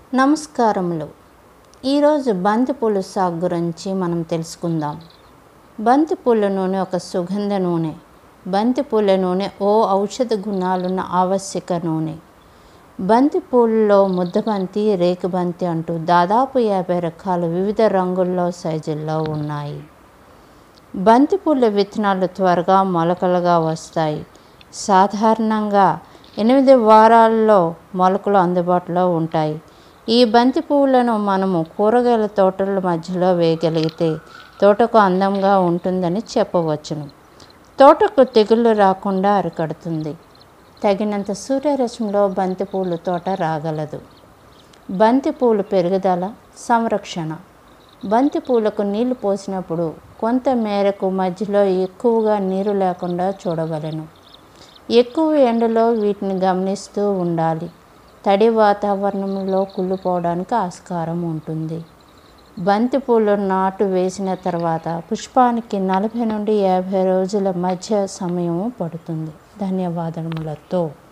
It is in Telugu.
నమస్కారములు ఈరోజు బంతిపూల సాగు గురించి మనం తెలుసుకుందాం బంతిపూల నూనె ఒక సుగంధ నూనె బంతిపూల నూనె ఓ ఔషధ గుణాలున్న ఆవశ్యక నూనె బంతిపూలలో ముద్దబంతి రేకుబంతి అంటూ దాదాపు యాభై రకాల వివిధ రంగుల్లో సైజుల్లో ఉన్నాయి బంతిపూల విత్తనాలు త్వరగా మొలకలుగా వస్తాయి సాధారణంగా ఎనిమిది వారాల్లో మొలకలు అందుబాటులో ఉంటాయి ఈ బంతి పువ్వులను మనము కూరగాయల తోటల మధ్యలో వేయగలిగితే తోటకు అందంగా ఉంటుందని చెప్పవచ్చును తోటకు తెగుళ్ళు రాకుండా అరికడుతుంది తగినంత సూర్యరశ్మిలో బంతిపూలు తోట రాగలదు బంతిపూలు పెరుగుదల సంరక్షణ బంతిపూలకు నీళ్లు పోసినప్పుడు కొంత మేరకు మధ్యలో ఎక్కువగా నీరు లేకుండా చూడవలెను ఎక్కువ ఎండలో వీటిని గమనిస్తూ ఉండాలి తడి వాతావరణంలో కుళ్ళిపోవడానికి ఆస్కారం ఉంటుంది బంతిపూలు నాటు వేసిన తర్వాత పుష్పానికి నలభై నుండి యాభై రోజుల మధ్య సమయం పడుతుంది ధన్యవాదములతో